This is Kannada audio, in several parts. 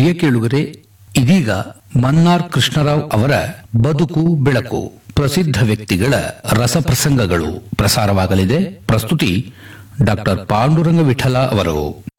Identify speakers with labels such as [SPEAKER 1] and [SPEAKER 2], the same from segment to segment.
[SPEAKER 1] ಪ್ರಿಯ ಕೇಳುಗರೆ ಇದೀಗ ಮನ್ನಾರ್ ಕೃಷ್ಣರಾವ್ ಅವರ ಬದುಕು ಬೆಳಕು ಪ್ರಸಿದ್ಧ ವ್ಯಕ್ತಿಗಳ ರಸಪ್ರಸಂಗಗಳು ಪ್ರಸಾರವಾಗಲಿದೆ ಪ್ರಸ್ತುತಿ ಡಾಕ್ಟರ್ ಪಾಂಡುರಂಗ ವಿಠಲ ಅವರು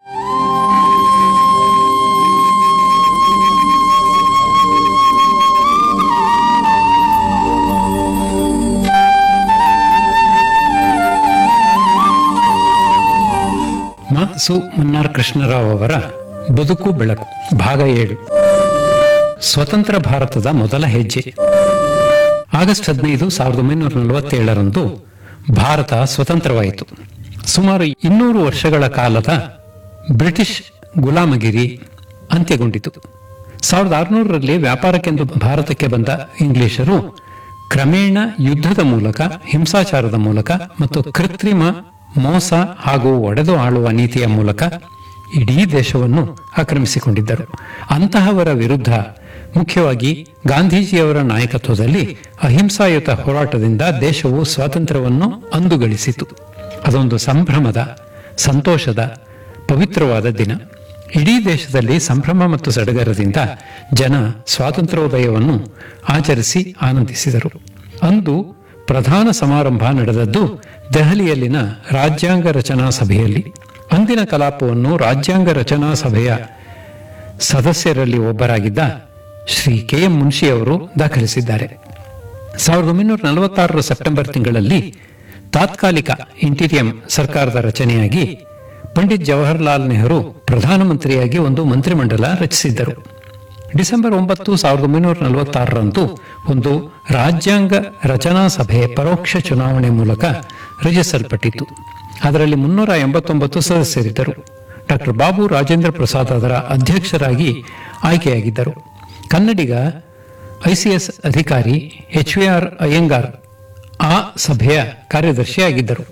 [SPEAKER 2] ಮ ಸು ಮನ್ನಾರ್ ಕೃಷ್ಣರಾವ್ ಅವರ ಬದುಕು ಬೆಳಕು ಭಾಗ ಏಳು ಸ್ವತಂತ್ರ ಭಾರತದ ಮೊದಲ ಹೆಜ್ಜೆ ಆಗಸ್ಟ್ ಹದಿನೈದು ಸಾವಿರದ ಒಂಬೈನೂರ ನಲವತ್ತೇಳರಂದು ಭಾರತ ಸ್ವತಂತ್ರವಾಯಿತು ಸುಮಾರು ಇನ್ನೂರು ವರ್ಷಗಳ ಕಾಲದ ಬ್ರಿಟಿಷ್ ಗುಲಾಮಗಿರಿ ಅಂತ್ಯಗೊಂಡಿತು ಸಾವಿರದ ಆರುನೂರರಲ್ಲಿ ವ್ಯಾಪಾರಕ್ಕೆಂದು ಭಾರತಕ್ಕೆ ಬಂದ ಇಂಗ್ಲಿಷರು ಕ್ರಮೇಣ ಯುದ್ಧದ ಮೂಲಕ ಹಿಂಸಾಚಾರದ ಮೂಲಕ ಮತ್ತು ಕೃತ್ರಿಮ ಮೋಸ ಹಾಗೂ ಒಡೆದು ಆಳುವ ನೀತಿಯ ಮೂಲಕ ಇಡೀ ದೇಶವನ್ನು ಆಕ್ರಮಿಸಿಕೊಂಡಿದ್ದರು ಅಂತಹವರ ವಿರುದ್ಧ ಮುಖ್ಯವಾಗಿ ಗಾಂಧೀಜಿಯವರ ನಾಯಕತ್ವದಲ್ಲಿ ಅಹಿಂಸಾಯುತ ಹೋರಾಟದಿಂದ ದೇಶವು ಸ್ವಾತಂತ್ರ್ಯವನ್ನು ಅಂದುಗಳಿಸಿತು ಅದೊಂದು ಸಂಭ್ರಮದ ಸಂತೋಷದ ಪವಿತ್ರವಾದ ದಿನ ಇಡೀ ದೇಶದಲ್ಲಿ ಸಂಭ್ರಮ ಮತ್ತು ಸಡಗರದಿಂದ ಜನ ಸ್ವಾತಂತ್ರ್ಯೋದಯವನ್ನು ಆಚರಿಸಿ ಆನಂದಿಸಿದರು ಅಂದು ಪ್ರಧಾನ ಸಮಾರಂಭ ನಡೆದದ್ದು ದೆಹಲಿಯಲ್ಲಿನ ರಾಜ್ಯಾಂಗ ರಚನಾ ಸಭೆಯಲ್ಲಿ ಅಂದಿನ ಕಲಾಪವನ್ನು ರಾಜ್ಯಾಂಗ ರಚನಾ ಸಭೆಯ ಸದಸ್ಯರಲ್ಲಿ ಒಬ್ಬರಾಗಿದ್ದ ಶ್ರೀ ಕೆ ಎಂ ಮುನ್ಷಿ ಅವರು ದಾಖಲಿಸಿದ್ದಾರೆ ಸಾವಿರದ ಒಂಬೈನೂರ ನಲವತ್ತಾರರ ಸೆಪ್ಟೆಂಬರ್ ತಿಂಗಳಲ್ಲಿ ತಾತ್ಕಾಲಿಕ ಇಂಟೀರಿಯಂ ಸರ್ಕಾರದ ರಚನೆಯಾಗಿ ಪಂಡಿತ್ ಜವಾಹರ್ಲಾಲ್ ನೆಹರು ಪ್ರಧಾನಮಂತ್ರಿಯಾಗಿ ಒಂದು ಮಂತ್ರಿಮಂಡಲ ರಚಿಸಿದ್ದರು ಡಿಸೆಂಬರ್ ಒಂಬತ್ತು ಸಾವಿರದ ಒಂಬೈನೂರ ನಲವತ್ತಾರರಂದು ಒಂದು ರಾಜ್ಯಾಂಗ ರಚನಾ ಸಭೆ ಪರೋಕ್ಷ ಚುನಾವಣೆ ಮೂಲಕ ರಚಿಸಲ್ಪಟ್ಟಿತು ಅದರಲ್ಲಿ ಮುನ್ನೂರ ಎಂಬತ್ತೊಂಬತ್ತು ಸದಸ್ಯರಿದ್ದರು ಡಾಕ್ಟರ್ ಬಾಬು ರಾಜೇಂದ್ರ ಪ್ರಸಾದ್ ಅದರ ಅಧ್ಯಕ್ಷರಾಗಿ ಆಯ್ಕೆಯಾಗಿದ್ದರು ಕನ್ನಡಿಗ ಐಸಿಎಸ್ ಅಧಿಕಾರಿ ಎಚ್ ವಿ ಆರ್ ಅಯ್ಯಂಗಾರ್ ಆ ಸಭೆಯ ಕಾರ್ಯದರ್ಶಿಯಾಗಿದ್ದರು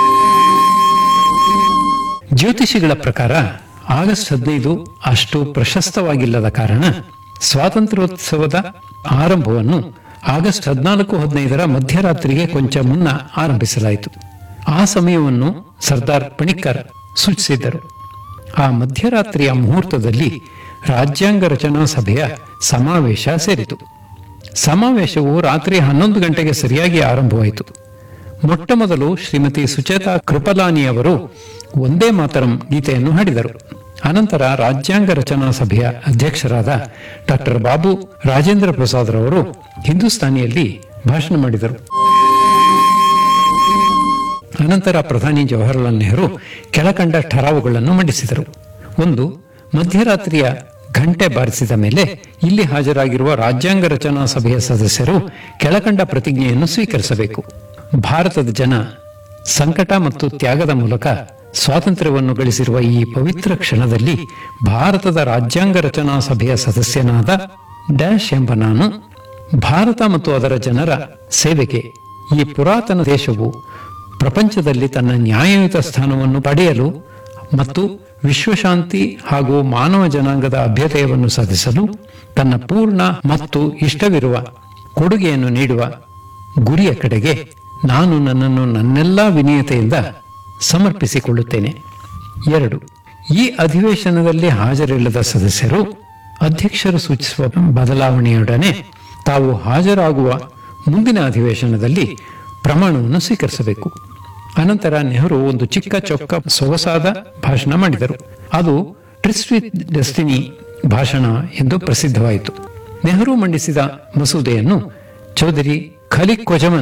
[SPEAKER 2] ಜ್ಯೋತಿಷಿಗಳ ಪ್ರಕಾರ ಆಗಸ್ಟ್ ಹದಿನೈದು ಅಷ್ಟು ಪ್ರಶಸ್ತವಾಗಿಲ್ಲದ ಕಾರಣ ಸ್ವಾತಂತ್ರ್ಯೋತ್ಸವದ ಆರಂಭವನ್ನು ಆಗಸ್ಟ್ ಹದಿನಾಲ್ಕು ಹದಿನೈದರ ಮಧ್ಯರಾತ್ರಿಗೆ ಕೊಂಚ ಮುನ್ನ ಆರಂಭಿಸಲಾಯಿತು ಆ ಸಮಯವನ್ನು ಸರ್ದಾರ್ ಪಣಿಕ್ಕರ್ ಸೂಚಿಸಿದ್ದರು ಆ ಮಧ್ಯರಾತ್ರಿಯ ಮುಹೂರ್ತದಲ್ಲಿ ರಾಜ್ಯಾಂಗ ರಚನಾ ಸಭೆಯ ಸಮಾವೇಶ ಸೇರಿತು ಸಮಾವೇಶವು ರಾತ್ರಿ ಹನ್ನೊಂದು ಗಂಟೆಗೆ ಸರಿಯಾಗಿ ಆರಂಭವಾಯಿತು ಮೊಟ್ಟ ಮೊದಲು ಶ್ರೀಮತಿ ಸುಚೇತಾ ಕೃಪಲಾನಿ ಅವರು ಒಂದೇ ಮಾತರಂ ಗೀತೆಯನ್ನು ಹಾಡಿದರು ಅನಂತರ ರಾಜ್ಯಾಂಗ ರಚನಾ ಸಭೆಯ ಅಧ್ಯಕ್ಷರಾದ ಡಾಕ್ಟರ್ ಬಾಬು ರಾಜೇಂದ್ರ ಪ್ರಸಾದ್ ರವರು ಹಿಂದೂಸ್ತಾನಿಯಲ್ಲಿ ಭಾಷಣ ಮಾಡಿದರು ಅನಂತರ ಪ್ರಧಾನಿ ಜವಾಹರ್ಲಾಲ್ ನೆಹರು ಕೆಳಕಂಡ ಠರಾವುಗಳನ್ನು ಮಂಡಿಸಿದರು ಒಂದು ಮಧ್ಯರಾತ್ರಿಯ ಘಂಟೆ ಬಾರಿಸಿದ ಮೇಲೆ ಇಲ್ಲಿ ಹಾಜರಾಗಿರುವ ರಾಜ್ಯಾಂಗ ರಚನಾ ಸಭೆಯ ಸದಸ್ಯರು ಕೆಳಕಂಡ ಪ್ರತಿಜ್ಞೆಯನ್ನು ಸ್ವೀಕರಿಸಬೇಕು ಭಾರತದ ಜನ ಸಂಕಟ ಮತ್ತು ತ್ಯಾಗದ ಮೂಲಕ ಸ್ವಾತಂತ್ರ್ಯವನ್ನು ಗಳಿಸಿರುವ ಈ ಪವಿತ್ರ ಕ್ಷಣದಲ್ಲಿ ಭಾರತದ ರಾಜ್ಯಾಂಗ ರಚನಾ ಸಭೆಯ ಸದಸ್ಯನಾದ ಡ್ಯಾಶ್ ಎಂಬ ನಾನು ಭಾರತ ಮತ್ತು ಅದರ ಜನರ ಸೇವೆಗೆ ಈ ಪುರಾತನ ದೇಶವು ಪ್ರಪಂಚದಲ್ಲಿ ತನ್ನ ನ್ಯಾಯಯುತ ಸ್ಥಾನವನ್ನು ಪಡೆಯಲು ಮತ್ತು ವಿಶ್ವಶಾಂತಿ ಹಾಗೂ ಮಾನವ ಜನಾಂಗದ ಅಭ್ಯುದಯವನ್ನು ಸಾಧಿಸಲು ತನ್ನ ಪೂರ್ಣ ಮತ್ತು ಇಷ್ಟವಿರುವ ಕೊಡುಗೆಯನ್ನು ನೀಡುವ ಗುರಿಯ ಕಡೆಗೆ ನಾನು ನನ್ನನ್ನು ನನ್ನೆಲ್ಲಾ ವಿನಯತೆಯಿಂದ ಸಮರ್ಪಿಸಿಕೊಳ್ಳುತ್ತೇನೆ ಎರಡು ಈ ಅಧಿವೇಶನದಲ್ಲಿ ಹಾಜರಿಲ್ಲದ ಸದಸ್ಯರು ಅಧ್ಯಕ್ಷರು ಸೂಚಿಸುವ ಬದಲಾವಣೆಯೊಡನೆ ತಾವು ಹಾಜರಾಗುವ ಮುಂದಿನ ಅಧಿವೇಶನದಲ್ಲಿ ಪ್ರಮಾಣವನ್ನು ಸ್ವೀಕರಿಸಬೇಕು ಅನಂತರ ನೆಹರು ಒಂದು ಚಿಕ್ಕ ಚೊಕ್ಕ ಸೊಗಸಾದ ಭಾಷಣ ಮಾಡಿದರು ಅದು ಟ್ರಿಸ್ಟ್ ವಿತ್ ಡೆಸ್ಟಿನಿ ಭಾಷಣ ಎಂದು ಪ್ರಸಿದ್ಧವಾಯಿತು ನೆಹರು ಮಂಡಿಸಿದ ಮಸೂದೆಯನ್ನು ಚೌಧರಿ ಖಲಿಕ್ ಕೊಜಮನ್